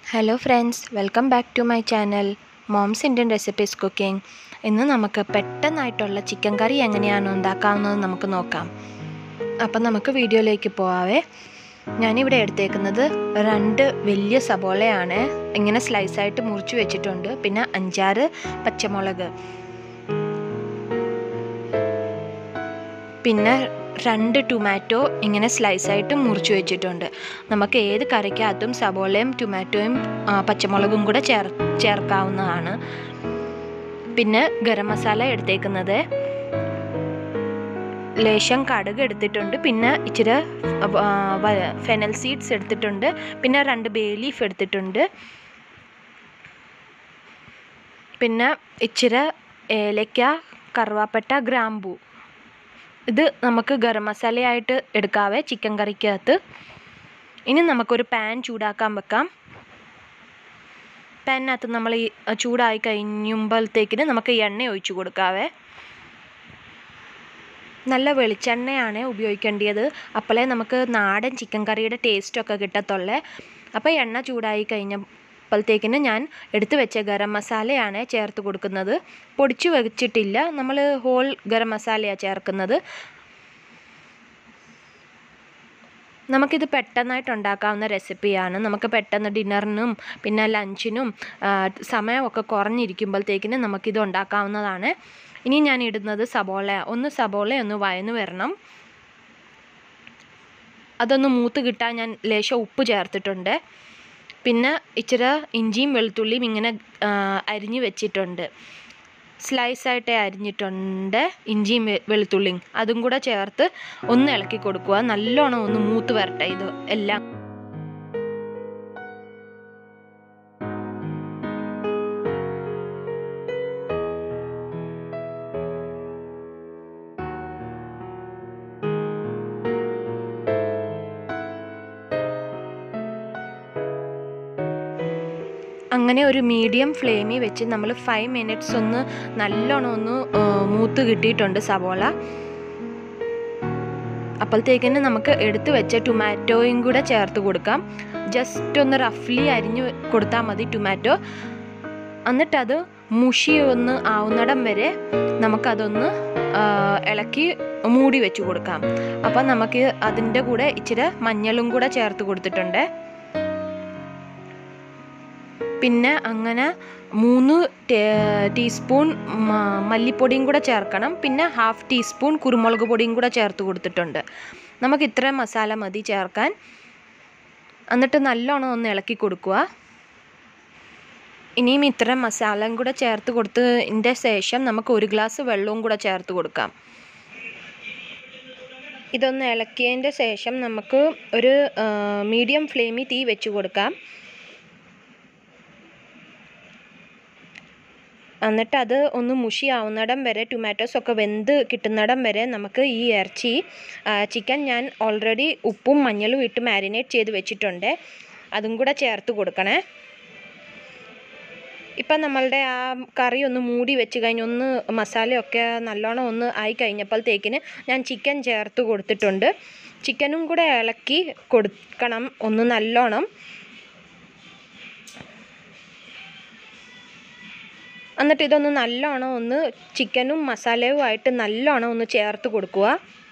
hello friends welcome back to my channel mom's Indian recipes cooking ഇന്ന് നമുക്ക് പെട്ടെന്നായിട്ടുള്ള chicken കറി എങ്ങനെയാണ് ഉണ്ടാക്കാവുന്നത് നമുക്ക് നോക്കാം അപ്പം നമുക്ക് വീഡിയോയിലേക്ക് പോവാവേ ഞാനിവിടെ എടുത്തേക്കുന്നത് രണ്ട് വലിയ സബോളയാണ് ഇങ്ങനെ സ്ലൈസായിട്ട് മുറിച്ച് വെച്ചിട്ടുണ്ട് പിന്നെ അഞ്ചാറ് പച്ചമുളക് പിന്നെ രണ്ട് ടൊമാറ്റോ ഇങ്ങനെ സ്ലൈസായിട്ട് മുറിച്ച് വെച്ചിട്ടുണ്ട് നമുക്ക് ഏത് കറിക്കകത്തും സബോളയും ടൊമാറ്റോയും പച്ചമുളകും കൂടെ ചേർ ചേർക്കാവുന്നതാണ് പിന്നെ ഗരം മസാല എടുത്തേക്കുന്നത് ലേശം കടുക് എടുത്തിട്ടുണ്ട് പിന്നെ ഇച്ചിരി ഫെനൽ സീഡ്സ് എടുത്തിട്ടുണ്ട് പിന്നെ രണ്ട് ബേ ലീഫ് എടുത്തിട്ടുണ്ട് പിന്നെ ഇച്ചിരി ഏലക്ക കറുവാപ്പട്ട ഗ്രാമ്പൂ ഇത് നമുക്ക് ഗരം മസാലയായിട്ട് എടുക്കാവേ ചിക്കൻ കറിക്കകത്ത് ഇനി നമുക്കൊരു പാൻ ചൂടാക്കാൻ വെക്കാം പാനിനകത്ത് നമ്മൾ ഈ ചൂടായി കഴിയുമ്പോഴത്തേക്കിന് നമുക്ക് എണ്ണ ഒഴിച്ചു കൊടുക്കാവേ നല്ല വെളിച്ചെണ്ണയാണ് ഉപയോഗിക്കേണ്ടത് അപ്പോഴേ നമുക്ക് നാടൻ ചിക്കൻ കറിയുടെ ടേസ്റ്റൊക്കെ കിട്ടത്തുള്ളേ അപ്പോൾ എണ്ണ ചൂടായി കഴിഞ്ഞപ്പോഴത്തേക്കിന് ഞാൻ എടുത്തു വെച്ച ഗരം മസാലയാണ് ചേർത്ത് കൊടുക്കുന്നത് പൊടിച്ചു വെച്ചിട്ടില്ല നമ്മൾ ഹോൾ ഗരം മസാലയാണ് ചേർക്കുന്നത് നമുക്കിത് പെട്ടെന്നായിട്ട് ഉണ്ടാക്കാവുന്ന റെസിപ്പിയാണ് നമുക്ക് പെട്ടെന്ന് ഡിന്നറിനും പിന്നെ ലഞ്ചിനും സമയമൊക്കെ കുറഞ്ഞിരിക്കുമ്പോഴത്തേക്കിന് നമുക്കിത് ഉണ്ടാക്കാവുന്നതാണ് ഇനി ഞാൻ ഇടുന്നത് സബോള ഒന്ന് സബോള ഒന്ന് വയന്ന് വരണം അതൊന്ന് മൂത്ത് കിട്ടാൻ ഞാൻ ലേശം ഉപ്പ് ചേർത്തിട്ടുണ്ട് പിന്നെ ഇച്ചിരി ഇഞ്ചിയും വെളുത്തുള്ളിയും ഇങ്ങനെ അരിഞ്ഞ് വെച്ചിട്ടുണ്ട് സ്ലൈസായിട്ട് അരിഞ്ഞിട്ടുണ്ട് ഇഞ്ചിയും വെളുത്തുള്ളിയും അതും കൂടെ ചേർത്ത് ഒന്ന് ഇളക്കി കൊടുക്കുക നല്ലോണം ഒന്ന് മൂത്ത് വരട്ടെ ഇത് എല്ലാം അങ്ങനെ ഒരു മീഡിയം ഫ്ലെയിമിൽ വെച്ച് നമ്മൾ ഫൈവ് മിനിറ്റ്സ് ഒന്ന് നല്ലോണം ഒന്ന് മൂത്ത് കിട്ടിയിട്ടുണ്ട് സവോള അപ്പോഴത്തേക്കിന് നമുക്ക് എടുത്തു വെച്ച ടൊമാറ്റോയും കൂടെ ചേർത്ത് കൊടുക്കാം ജസ്റ്റ് ഒന്ന് റഫ്ലി അരിഞ്ഞു കൊടുത്താൽ മതി ടൊമാറ്റോ എന്നിട്ടത് മുഷി ഒന്ന് ആവുന്നിടം വരെ നമുക്കതൊന്ന് ഇളക്കി മൂടി വെച്ച് കൊടുക്കാം അപ്പം നമുക്ക് അതിൻ്റെ കൂടെ ഇച്ചിരി മഞ്ഞളും കൂടെ ചേർത്ത് കൊടുത്തിട്ടുണ്ട് പിന്നെ അങ്ങനെ മൂന്ന് ടീസ്പൂൺ മല്ലിപ്പൊടിയും കൂടെ ചേർക്കണം പിന്നെ ഹാഫ് ടീസ്പൂൺ കുരുമുളക് പൊടിയും കൂടെ ചേർത്ത് കൊടുത്തിട്ടുണ്ട് നമുക്ക് ഇത്രയും മസാല മതി ചേർക്കാൻ എന്നിട്ട് നല്ലോണം ഒന്ന് ഇളക്കി കൊടുക്കുക ഇനിയും ഇത്രയും മസാലയും കൂടെ ചേർത്ത് കൊടുത്തതിൻ്റെ ശേഷം നമുക്ക് ഒരു ഗ്ലാസ് വെള്ളവും കൂടെ ചേർത്ത് കൊടുക്കാം ഇതൊന്ന് ഇളക്കിയതിൻ്റെ ശേഷം നമുക്ക് ഒരു മീഡിയം ഫ്ലെയിമിൽ തീ വെച്ച് കൊടുക്കാം എന്നിട്ട് അത് ഒന്ന് മുഷിയാവുന്നിടം വരെ ടൊമാറ്റോസ് ഒക്കെ വെന്ത് കിട്ടുന്നിടം വരെ നമുക്ക് ഈ ഇറച്ചി ചിക്കൻ ഞാൻ ഓൾറെഡി ഉപ്പും മഞ്ഞളും ഇട്ട് മാരിനേറ്റ് ചെയ്ത് വെച്ചിട്ടുണ്ട് അതും കൂടെ ചേർത്ത് കൊടുക്കണേ ഇപ്പം നമ്മളുടെ ആ കറി ഒന്ന് മൂടി വെച്ച് കഴിഞ്ഞ് ഒന്ന് മസാലയൊക്കെ നല്ലോണം ഒന്ന് ആയി കഴിഞ്ഞപ്പോഴത്തേക്കിന് ഞാൻ ചിക്കൻ ചേർത്ത് കൊടുത്തിട്ടുണ്ട് ചിക്കനും കൂടെ ഇളക്കി കൊടുക്കണം ഒന്ന് നല്ലോണം എന്നിട്ട് ഇതൊന്ന് നല്ലോണം ഒന്ന് ചിക്കനും മസാലയും ആയിട്ട് നല്ലോണം ഒന്ന് ചേർത്ത് കൊടുക്കുക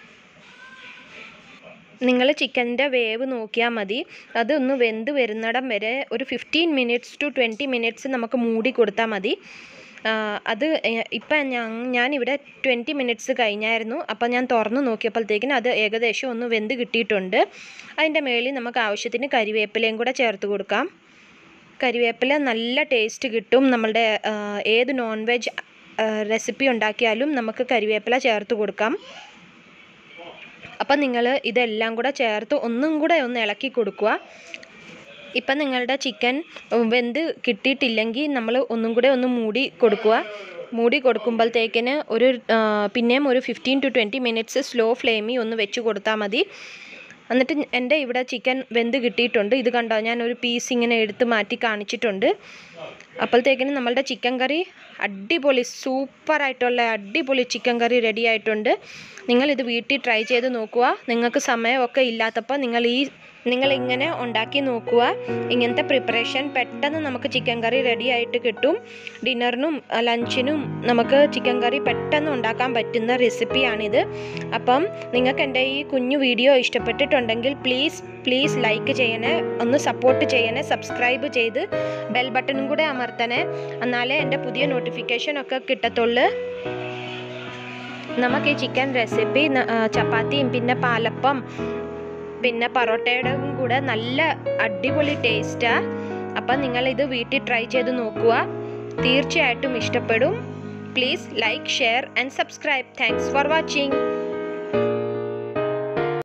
നിങ്ങൾ ചിക്കൻ്റെ വേവ് നോക്കിയാൽ മതി അതൊന്ന് വെന്ത് വരുന്നിടം വരെ ഒരു fifteen minutes to twenty minutes നമുക്ക് മൂടി കൊടുത്താൽ മതി അത് ഇപ്പം ഞാൻ ഞാനിവിടെ ട്വൻറ്റി മിനിറ്റ്സ് കഴിഞ്ഞായിരുന്നു അപ്പം ഞാൻ തുറന്ന് നോക്കിയപ്പോഴത്തേക്കിന് അത് ഏകദേശം ഒന്ന് വെന്ത് കിട്ടിയിട്ടുണ്ട് അതിൻ്റെ മേളിൽ നമുക്ക് ആവശ്യത്തിന് കരിവേപ്പിലയും കൂടെ ചേർത്ത് കൊടുക്കാം കരിവേപ്പില നല്ല ടേസ്റ്റ് കിട്ടും നമ്മളുടെ ഏത് നോൺ വെജ് റെസിപ്പി ഉണ്ടാക്കിയാലും നമുക്ക് കരിവേപ്പില ചേർത്ത് കൊടുക്കാം അപ്പം നിങ്ങൾ ഇതെല്ലാം കൂടെ ചേർത്ത് ഒന്നും കൂടെ ഒന്ന് ഇളക്കി കൊടുക്കുക ഇപ്പം നിങ്ങളുടെ ചിക്കൻ വെന്ത് കിട്ടിയിട്ടില്ലെങ്കിൽ നമ്മൾ ഒന്നും കൂടെ ഒന്ന് മൂടി കൊടുക്കുക മൂടി കൊടുക്കുമ്പോഴത്തേക്കിന് ഒരു പിന്നെയും ഒരു fifteen to twenty minutes slow ഫ്ലെയിമിൽ ഒന്ന് വെച്ച് കൊടുത്താൽ മതി എന്നിട്ട് എൻ്റെ ഇവിടെ ചിക്കൻ വെന്ത് കിട്ടിയിട്ടുണ്ട് ഇത് കണ്ടോ ഞാൻ ഒരു പീസ് ഇങ്ങനെ എടുത്ത് മാറ്റി കാണിച്ചിട്ടുണ്ട് അപ്പോഴത്തേക്കിന് നമ്മളുടെ ചിക്കൻ കറി അടിപൊളി സൂപ്പറായിട്ടുള്ള അടിപൊളി ചിക്കൻ കറി റെഡി ആയിട്ടുണ്ട് നിങ്ങളിത് വീട്ടിൽ ട്രൈ ചെയ്ത് നോക്കുക നിങ്ങൾക്ക് സമയമൊക്കെ ഇല്ലാത്തപ്പോൾ നിങ്ങൾ ഈ നിങ്ങൾ ഇങ്ങനെ ഉണ്ടാക്കി നോക്കുക ഇങ്ങനത്തെ പ്രിപ്പറേഷൻ പെട്ടെന്ന് നമുക്ക് ചിക്കൻ കറി റെഡി ആയിട്ട് കിട്ടും ഡിന്നറിനും ലഞ്ചിനും നമുക്ക് ചിക്കൻ കറി പെട്ടെന്ന് ഉണ്ടാക്കാൻ പറ്റുന്ന റെസിപ്പിയാണിത് അപ്പം നിങ്ങൾക്ക് എൻ്റെ ഈ കുഞ്ഞു വീഡിയോ ഇഷ്ടപ്പെട്ടിട്ടുണ്ടെങ്കിൽ പ്ലീസ് പ്ലീസ് ലൈക്ക് ചെയ്യണേ ഒന്ന് സപ്പോർട്ട് ചെയ്യണേ സബ്സ്ക്രൈബ് ചെയ്ത് ബെൽ ബട്ടണും കൂടെ അമർത്തണേ എന്നാലേ എൻ്റെ പുതിയ നോട്ടിഫിക്കേഷൻ ഒക്കെ കിട്ടത്തുള്ളൂ നമുക്ക് ഈ ചിക്കൻ റെസിപ്പി ചപ്പാത്തിയും പിന്നെ പാലപ്പം പിന്നെ പൊറോട്ടയുടെ കൂടെ നല്ല അടിപൊളി ടേസ്റ്റാണ് അപ്പം നിങ്ങളിത് വീട്ടിൽ ട്രൈ ചെയ്ത് നോക്കുക തീർച്ചയായിട്ടും ഇഷ്ടപ്പെടും please like share and subscribe thanks for watching